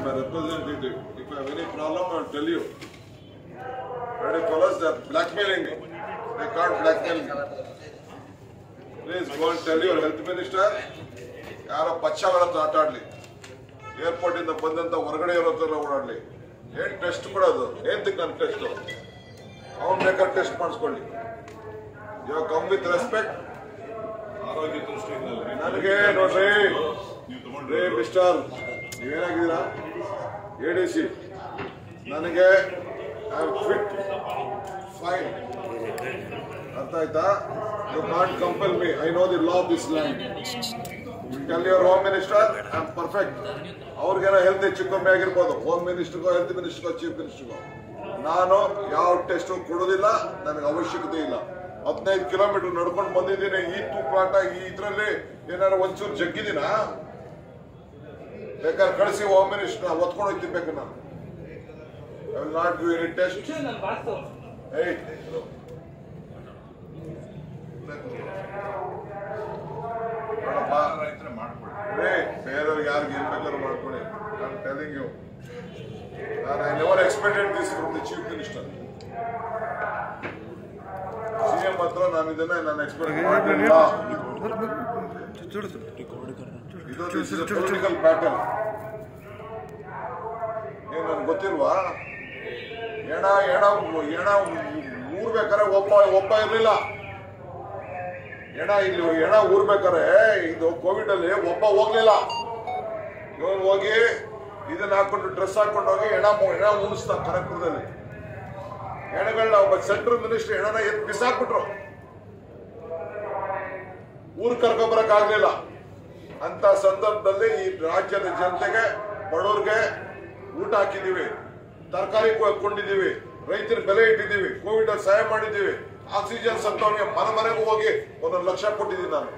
my representative. If I have any problem, I will tell you. Ready fellas, they are blackmailing me. They can't blackmail me. Please go and tell your health minister, ಯಾರೋ ಪಚ್ಚಗಳ ಹತ್ರ ಆಟ ಆಡ್ಲಿ airport ಇಂದ ಬಂದಂತ ಹೊರಗಡೆ ಇರೋ ಹತ್ರ ಓಡಾಡ್ಲಿ ಏನ್ test ಕೊಡೋದು ಏನ್ ನನ್ನ ಟೆಸ್ಟ್ ಅವ್ನ್ ಬೇಕಾದ್ರೆ ಟೆಸ್ಟ್ ಮಾಡಿಸ್ಕೊಳ್ಳಿ ಯು ಕಮ್ ವಿತ್ ರೆಸ್ಪೆಕ್ಟ್ ಆರೋಗ್ಯ ದೃಷ್ಟಿಯಿಂದ ನನಗೆ ನೋಡ್ರಿ ರೇ ಮಿಸ್ಟರ್ ನೀವೇನಾಗಿದ್ದೀರಾ ಎ ಡಿ ಸಿ ನನಗೆ ಐ ಆಮ್ ಫಿಟ್ ಫೈನ್ ಅರ್ಥ ಆಯ್ತಾ you can't compel me I know the law of this land tell your home minister I am perfect ಅವ್ರಿಗೇನೋ ಹೆಲ್ತ್ ಹೆಚ್ಚು ಕಮ್ಮಿ ಆಗಿರ್ಬೋದು ಹೋಮ್ ಮಿನಿಸ್ಟರ್ಗೋ ಹೆಲ್ತ್ ಮಿನಿಸ್ಟರ್ಗೋ ಚೀಫ್ ಮಿನಿಸ್ಟರ್ಗೋ ನಾನು ಯಾವ ಟೆಸ್ಟ್ ಕೊಡೋದಿಲ್ಲ ನನಗೆ ಅವಶ್ಯಕತೆ ಇಲ್ಲ ಹದಿನೈದು ಕಿಲೋಮೀಟರ್ ನಡ್ಕೊಂಡು ಬಂದಿದ್ದೀನಿ ಈ ತೂಕಾಟ ಈ ಇದ್ರಲ್ಲಿ ಏನಾರು ಒಂಚೂರು ಜಗ್ಗಿದ್ದೀನ ಬೇಕಾದ್ರೆ ಕಳಿಸಿ ಹೋಮ್ ಮಿನಿಸ್ಟರ್ ಒತ್ಕೊಂಡು ಹೋಗ್ತೀನಿ ಬೇಕು ನಾನು I will not give any test ಏಯ್ ನೋಡಪ್ಪ ರೈತರ ಮಾಡ್ಕೊಳ್ಳಿ ರೇ ಬೇರೆಯವ್ರಿಗೆ ಯಾರಿಗೆ ಏನ್ ಬೇಕಾದ್ರೂ ಮಾಡ್ಕೊಳ್ಳಿ ನಾನು ಟೆಲಿಂಗ್ ಯು ನಾನು I never expected this from the chief minister CM ಹತ್ರ ನಾನು ಇದನ್ನ ನಾನು ಎಕ್ಸ್ಪೆಕ್ಟ್ ಮಾಡಲಿಲ್ಲ ಇದು ದಿಸ್ ಇಸ್ ಪೊಲಿಟಿಕಲ್ ಬ್ಯಾಟಲ್ ಏನ್ ನನ್ಗೆ ಗೊತ್ತಿಲ್ವಾ ಎಣ ಎಣ ಎಣ ಊರ್ಬೇಕಾರೆ ಒಬ್ಬ ಒಬ್ಬ ಇರ್ಲಿಲ್ಲ ಎಣ ಇಲ್ಲಿ ಎಣ ಊರ್ಬೇಕಾರೆ ಇದು ಕೋವಿಡ್ ಅಲ್ಲಿ ಒಬ್ಬ ಹೋಗ್ಲಿಲ್ಲ ಇವನು ಹೋಗಿ ಇದನ್ನ ಹಾಕೊಂಡು ಡ್ರೆಸ್ ಹಾಕೊಂಡು ಹೋಗಿ ಎಣ ಮು- ಎಣ ಉಣಿಸ್ದ ಕನಕಪುರದಲ್ಲಿ ಎಣಗಳನ್ನ ಒಬ್ಬ ಸೆಂಟ್ರಲ್ ಮಿನಿಸ್ಟರ್ ಎಣನ ಎತ್ ಬಿಸಾಕ್ಬಿಟ್ರು ಊರ್ ಕರ್ಕೊಂಬರಕ್ ಆಗ್ಲಿಲ್ಲ ಅಂತ ಸಂದರ್ಭದಲ್ಲಿ ಈ ರಾಜ್ಯದ ಜನತೆಗೆ ಬಡವ್ರಿಗೆ ಊಟ ಹಾಕಿದೀವಿ ತರಕಾರಿ ಕೊಂಡಿದೀವಿ ರೈತರ ಬೆಲೆ ಇಟ್ಟಿದ್ದೀವಿ ಕೋವಿಡ್ ಅಲ್ಲಿ ಸಹಾಯ ಮಾಡಿದ್ದೀವಿ ಆಕ್ಸಿಜನ್ ಸತ್ತವನಿಗೆ ಮನೆ ಮನೆಗೂ ಹೋಗಿ ಒಂದೊಂದು ಲಕ್ಷ ಕೊಟ್ಟಿದ್ದೀನಿ ನಾನು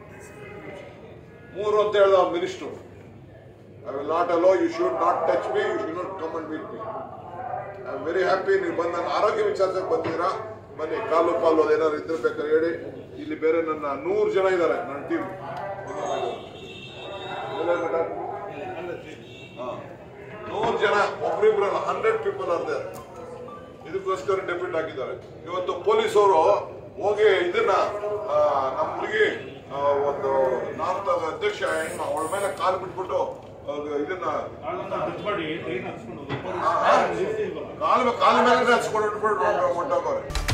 ಮೂರು ಅಂತ ಹೇಳ್ದ minister I will not allow you should not touch me you should not come and meet me I am very happy ನೀವು ಬಂದು ನನ್ನ ಆರೋಗ್ಯ ವಿಚಾರಿಸಕ್ಕೆ ಬಂದಿದ್ದೀರಾ ಬನ್ನಿ ಕಾಲು ಪಾಲು ಅದೇನಾದ್ರು ಇದ್ರೆ ಬೇಕಾದ್ರೆ ಹೇಳಿ ಇಲ್ಲಿ ಬೇರೆ ನನ್ನ ನೂರು ಜನ ಇದ್ದಾರೆ ನನ್ನ ಟೀಮ್ ನೂರು ಜನ ಒಬ್ರಿಬ್ರಲ್ಲ ಹಂಡ್ರೆಡ್ ಪೀಪಲ್ ಆರ್ ದೇರ್ ಇದಕ್ಕೋಸ್ಕರ ಡೆಪ್ಯೂಟ್ ಹಾಕಿದ್ದಾರೆ ಇವತ್ತು ಪೊಲೀಸವರು ಹೋಗಿ ಇದನ್ನ ಆ, ನಮ್ಮ ಹುಡುಗಿ ಆ, ಒಂದು ನಾರ್ತ್ ಅಧ್ಯಕ್ಷ ಹೆಣ್ಣು ಅವಳ ಮೇಲೆ ಕಾಲು ಬಿಟ್ಬಿಟ್ಟು ಅದು ಇದನ್ನ ಮಾಡಿ ಟ್ರೈನ್ ಹಾಕ್ಸ್ಕೊಂಡು ಕಾಲು ಕಾಲ ಮೇಲೆ ಹಚ್ಕೊಂಡು ಹೊಂಟೋಗವ್ರೆ